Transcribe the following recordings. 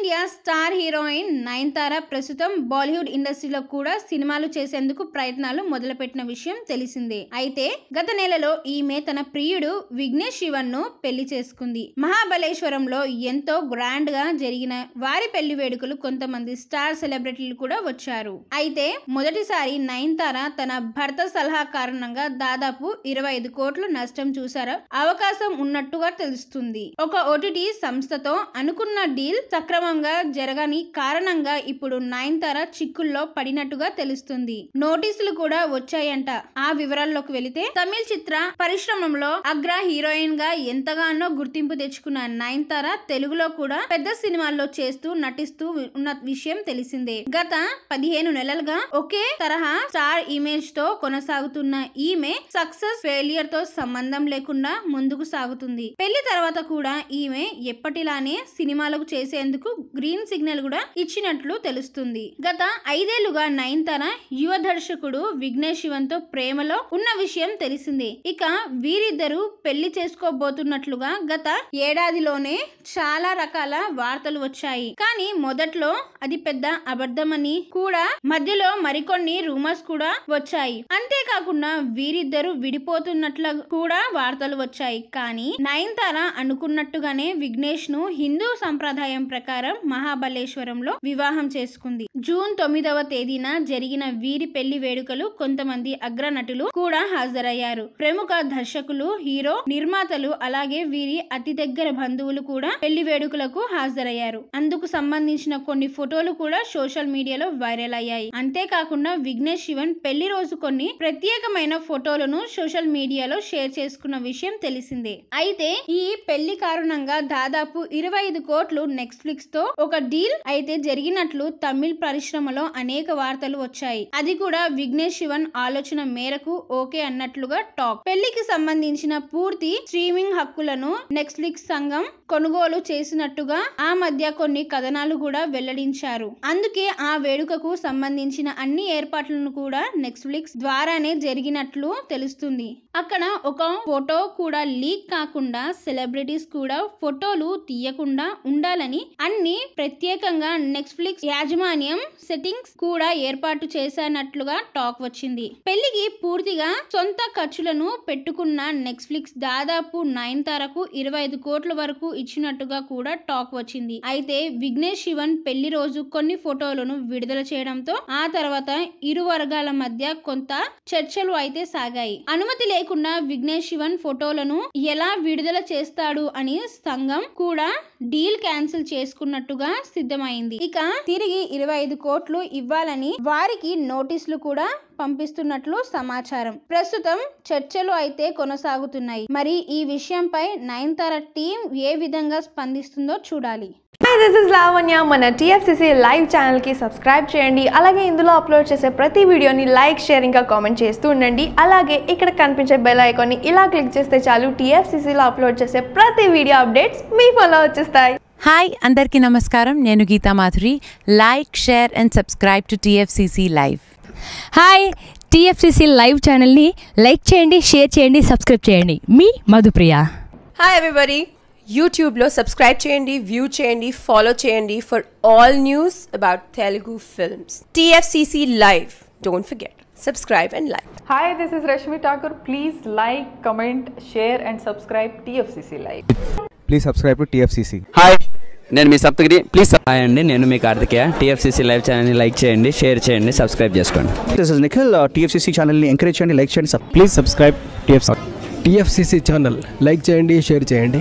India star heroine Nayanthara ప్రస్తుతం బాలీవుడ్ ఇండస్ట్రీలో కూడా సినిమాలు చేసేందుకు ప్రయత్నాలు మొదలుపెట్టిన విషయం తెలిసిందే అయితే గత నెలలో ఈమె తన ప్రియుడు విఘ్నేష్ శివన్ ను పెళ్లి చేసుకుంది మహాబలేశ్వరంలో ఎంతో గ్రాండ్ గా జరిగిన వారి పెళ్లి వేడుకలు కొంతమంది స్టార్ సెలబ్రిటీలు కూడా వచ్చారు అయితే మొదటిసారి నయనతార తన భర్త సలహా కారణంగా దాదాపు ఇరవై ఐదు కోట్లు నష్టం చూసారా అవకాశం ఉన్నట్టుగా తెలుస్తుంది ఒక ఓటీటీ సంస్థతో అనుకున్న డీల్ సక్రమంగా జరగని కారణంగా ఇప్పుడు నయనతార చిక్కుల్లో పడినట్టుగా తెలుస్తుంది నోటీసులు కూడా వచ్చాయంట ఆ వివరాల్లోకి వెళితే తమిళ చిత్ర పరిశ్రమలో అగ్ర హీరోయిన్ గా ఎంతగానో గుర్తింపు తెచ్చుకున్న నయనతార తెలుగులో కూడా పెద్ద సినిమాల్లో చేస్తూ నటిస్తూ ఉన్న విషయం తెలిసిందే గత పదిహేను నెలలుగా ఒకే తరహా స్టార్ ఇమేజ్ తో కొనసాగుతున్న ఈమె సక్సెస్ ఫెయిలియర్ తో సంబంధం లేకుండా ముందుకు సాగుతుంది పెళ్లి తర్వాత కూడా ఈమె ఎప్పటిలానే సినిమాలకు చేసేందుకు గ్రీన్ సిగ్నల్ కూడా ఇచ్చినట్లు తెలుస్తుంది గత ఐదేళ్లుగా నయనతార యువ దర్శకుడు విఘ్నేష్ శివన్ తో ప్రేమలో ఉన్న విషయం తెలిసిందే ఇక వీరిద్దరూ పెళ్లి చేసుకోబోతున్నట్లుగా గత ఏడాదిలోనే చాలా రకాల వార్తలు వచ్చాయి కానీ మొదట్లో అది పెద్ద అబద్ధమని కూడా మధ్యలో మరికొన్ని రూమర్స్ కూడా వచ్చాయి అంతేకాకుండా వీరిద్దరూ విడిపోతున్నట్లు కూడా వార్తలు వచ్చాయి కానీ నయనతార అనుకున్నట్టుగానే విఘ్నేష్ ను హిందూ సంప్రదాయం ప్రకారం మహాబలేశ్వరంలో వివాహం చేసుకుంది జూన్ తొమ్మిదవ తేదీన జరిగిన వీరి పెళ్లి వేడుకలు కొంతమంది అగ్ర నటులు కూడా హాజరయ్యారు ప్రముఖ దర్శకులు హీరో నిర్మాతలు అలాగే వీరి అతి దగ్గర బంధువులు కూడా పెళ్లి వేడుకలకు హాజరయ్యారు అందుకు సంబంధించిన కొన్ని ఫోటోలు కూడా సోషల్ మీడియాలో వైరల్ అయ్యాయి అంతేకాకుండా విఘ్నేష్ శివన్ పెళ్లి రోజు కొన్ని ప్రత్యేకమైన ఫోటోలను సోషల్ మీడియాలో షేర్ చేసుకున్న విషయం తెలిసిందే అయితే ఈ పెళ్లి కారణంగా దాదాపు ఇరవై ఐదు కోట్లు నెట్ఫ్లిక్స్ తో ఒక డీల్ అయితే జరిగినట్లు తమిళ్ పరిశ్రమలో అనేక వార్తలు వచ్చాయి అది కూడా విఘ్నేష్ శివన్ ఆలోచన మేరకు ఓకే అన్నట్లుగా టాక్ పెళ్లికి సంబంధించిన పూర్తి స్ట్రీమింగ్ హక్కులను నెట్ఫ్లిక్స్ సంఘం కొనుగోలు చేసినట్టుగా ఆ మధ్య కొన్ని కథనాలు కూడా వెల్లడించారు అందుకే ఆ వేడుకకు సంబంధించిన అన్ని ఏర్పాట్లను కూడా నెట్ఫ్లిక్స్ ద్వారానే జరిగినట్లు తెలుస్తుంది అక్కడ ఒక ఫోటో కూడా లీక్ కాకుండా సెలబ్రిటీస్ కూడా ఫోటోలు తీయకుండా ఉండాలని అన్ని ప్రత్యేకంగా నెట్ఫ్లిక్స్ యాజమాన్యం సెట్టింగ్స్ కూడా ఏర్పాటు చేశానట్లుగా టాక్ వచ్చింది పెళ్లికి పూర్తిగా సొంత ఖర్చులను పెట్టుకున్న నెట్ఫ్లిక్స్ దాదాపు నయనతారకు ఇరవై ఐదు కోట్ల వరకు ఇచ్చినట్టుగా కూడా టాక్ వచ్చింది అయితే విఘ్నేష్ శివన్ పెళ్లి రోజు కొన్ని ఫోటోలను విడుదల చేయడంతో ఆ తర్వాత ఇరు వర్గాల మధ్య కొంత చర్చలు అయితే సాగాయి అనుమతి లేకుండా విఘ్నేష్ శివన్ ఫోటోలను ఎలా విడుదల చేస్తాడు అని సంఘం కూడా డీల్ క్యాన్సిల్ చేసుకున్నట్టుగా సిద్ధమైంది ఇక తిరిగి ఇరవై ఐదు కోట్లు ఇవ్వాలని వారికి నోటీసులు కూడా పంపిస్తున్నట్లు సమాచారం ప్రస్తుతం చర్చలు అయితే కొనసాగుతున్నాయి మరి ఈ విషయంపై నయనతార టీం ఏ విధంగా స్పందిస్తుందో చూడాలి హాయ్ దిస్ ఇస్ లావణ్య మన టీఎఫ్సిసి లైవ్ ఛానల్కి సబ్స్క్రైబ్ చేయండి అలాగే ఇందులో అప్లోడ్ చేసే ప్రతి వీడియోని లైక్ షేర్ ఇంకా కామెంట్ చేస్తూ ఉండండి అలాగే ఇక్కడ కనిపించే బెల్ ఐకాన్ని ఇలా క్లిక్ చేస్తే చాలు టీఎఫ్సిసిలో అప్లోడ్ చేసే ప్రతి వీడియో అప్డేట్స్ మీ ఫోన్లో వచ్చేస్తాయి హాయ్ అందరికీ నమస్కారం నేను Geeta Madhuri like share and subscribe to TFCC live hi TFCC live ఛానల్ని లైక్ చేయండి షేర్ చేయండి సబ్స్క్రైబ్ చేయండి మీ మధుప్రియ హాయ్ ఎవ్రీబడి యూట్యూబ్లో సబ్స్క్రైబ్ చేయండి వ్యూ చేయండి ఫాలో చేయండి for all news about Telugu films TFCC live don't forget subscribe and like Hi, this is Rashmi Thakur. Please like, comment, share, and subscribe TFCC Live. Please subscribe to TFCC hi నేను మీ Saptagiri please hi అండి నేను మీ Karthikeya TFCC live ఛానల్ని like చేయండి share చేయండి subscribe చేసుకోండి this is Nikhil TFCC ఛానల్ని ఎంకరేజ్ చేయండి లైక్ చేయండి please subscribe TFC TFCC channel like చేయండి షేర్ చేయండి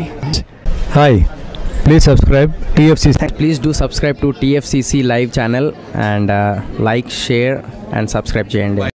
hi please subscribe TFCC please do subscribe to TFCC live channel and like share and subscribe చేయండి